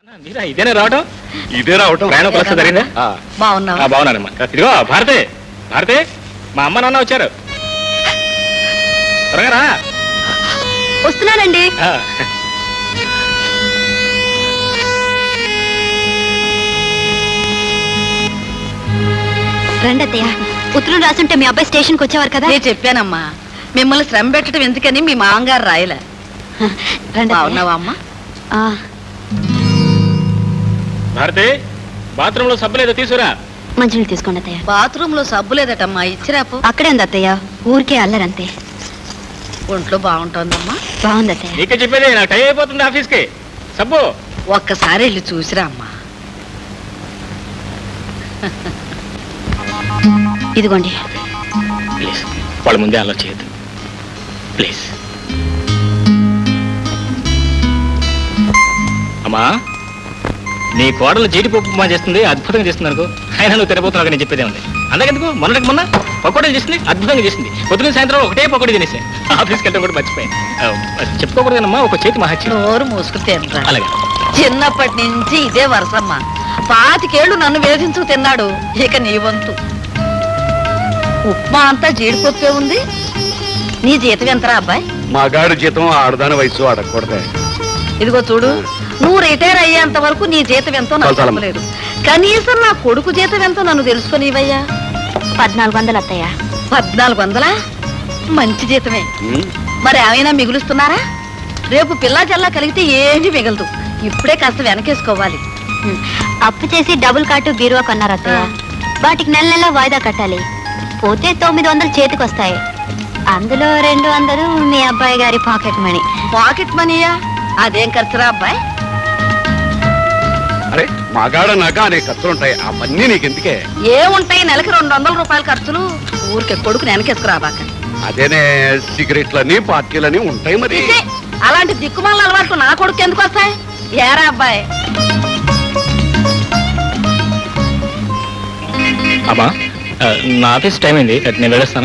మీరా ఇదేనా రావటం ఇదే రావటం ప్రయాణం ప్రస్తుతం జరిగిందా ఆ, బాగున్నావా ఆ, బాగున్నానమ్మా ఇదిగో భారతే భారతే మా అమ్మ నాన్న వచ్చారు త్వరగా రా వస్తున్నానండి ఆ, రండి అత్తయ్య ఉత్తరం రాసుంటే మీ అబ్బాయి స్టేషన్కి వచ్చేవారు కదా నేను చెప్పానమ్మా మిమ్మల్ని శ్రమ పెట్టడం ఎందుకని మీ మామగారు రాయలే రండి అత్తయ్య. బాగున్నావా అమ్మా ఆ, భారతే బాత్రూమ్ లో సబ్బు లేదో తీసుకురా మంచినీళ్ళు తీసుకోండి అత్తయ్య బాత్రూమ్ లో సబ్బు లేదటమ్మా ఇచ్చిరాపు అక్కడే ఉంది అత్తయ్య ఊరికే అల్లరంతే ఒంట్లో బాగుంటుందమ్మా బాగుంది అత్తయ్య నీకే చెప్పేది నాకు టైం అయిపోతుంది ఆఫీస్కి సబ్బు ఒక్కసారి వెళ్ళి చూసిరా అమ్మా ఇదిగోండి ప్లీజ్ వాళ్ళ ముందే అలా చేయొద్దు ప్లీజ్ అమ్మా నీ కోడలు జీడిపప్పు ఉప్మా చేస్తుంది అద్భుతంగా చేస్తుంది అనుకో అయినా నువ్వు తినబోతున్నావు నేను చెప్పేదే ఉంది అందుకెందుకు మొన్నటికి మొన్న పకోడీ చేసింది అద్భుతంగా చేసింది పొద్దున సాయంత్రం ఒకటే పకోడీ తినేసా ఆఫీస్కి వెళ్తే కూడా మర్చిపోయాను ఆ, చెప్పుకోకూడదమ్మా ఒక చేతి మహత్యం నోరు మూసుకుని తినరా అలాగే చిన్నప్పటి నుంచి ఇదే వరసమ్మా పాతికేళ్లు నన్ను వేధించు తిన్నాడు ఇక నీ వంతు ఉప్మా అంతా జీడిపప్పే ఉంది నీ జీతం ఎంతరా అబ్బాయి మగాడి జీతం ఆడదాని వయసు అడగకూడదే ఇదిగో చూడు నువ్వు రిటైర్ అయ్యేంత వరకు నీ జీతం ఎంతో నాకు చాలు, చాలమ్మ. చెప్పలేదు కనీసం నా కొడుకు జీతం ఎంతో నన్ను తెలుసుకునివయ్యా పద్నాలుగు వందలు అత్తయ్య పద్నాలుగు వందలా మంచి జీతమే ఉమ్, మరి ఏమైనా మిగులుస్తున్నారా రేపు పిల్లా జల్లా కలిగితే ఏమీ మిగలదు ఇప్పుడే కాస్త వెనకేసుకోవాలి హ్మ్. అప్పు చేసి డబుల్ కాటు బీరువా కొన్నారు అత్తయ్య వాటికి నెల నెల వాయిదా కట్టాలి పోతే తొమ్మిది వందలు చేతికి వస్తాయి అందులో రెండు వందలు మీ అబ్బాయి గారి పాకెట్ మనీ పాకెట్ మనీయా అదేం ఖర్చురా అబ్బాయి అరే మగాడన్నాక అనేక ఖర్చులు ఉంటాయి అవన్నీ నీకెందుకే ఏముంటాయి నెలకి రెండు వందల రూపాయల ఖర్చులు ఊరికే కొడుకుని వెనకేసుకురాబాక అదేనే సిగరెట్లని పార్టీలని ఉంటాయి మరి చిచి, అలాంటి దిక్కుమాల అలవాట్లు నా కొడుకు ఎందుకు వస్తాయి ఏరా అబ్బాయి అమ్మా ఆ, నా ఆఫీస్ టైం అయింది నేను వెళ్ళొస్తాను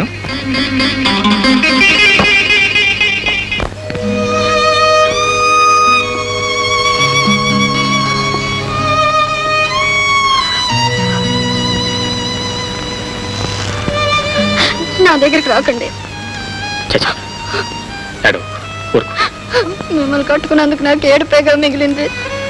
నా దగ్గరికి రాకండి చచ్చా ఏడు ఊరుకో మిమ్మల్ని కట్టుకున్నందుకు నాకు ఏడుపేగా మిగిలింది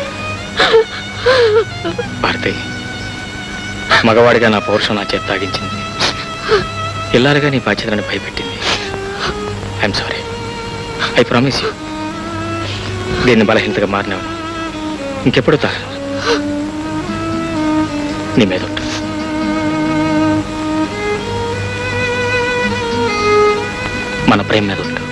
భారతి మగవాడిగా నా పౌరుషం నా చేత తాగించింది ఇల్లారుగా నీ బాధ్యతలను భయపెట్టింది I'm sorry I promise you దీన్ని బలహీనతగా మారినావు ఇంకెప్పుడు తాగను నీ మీద ఉంటా మన ప్రేమ మీద ఉంటా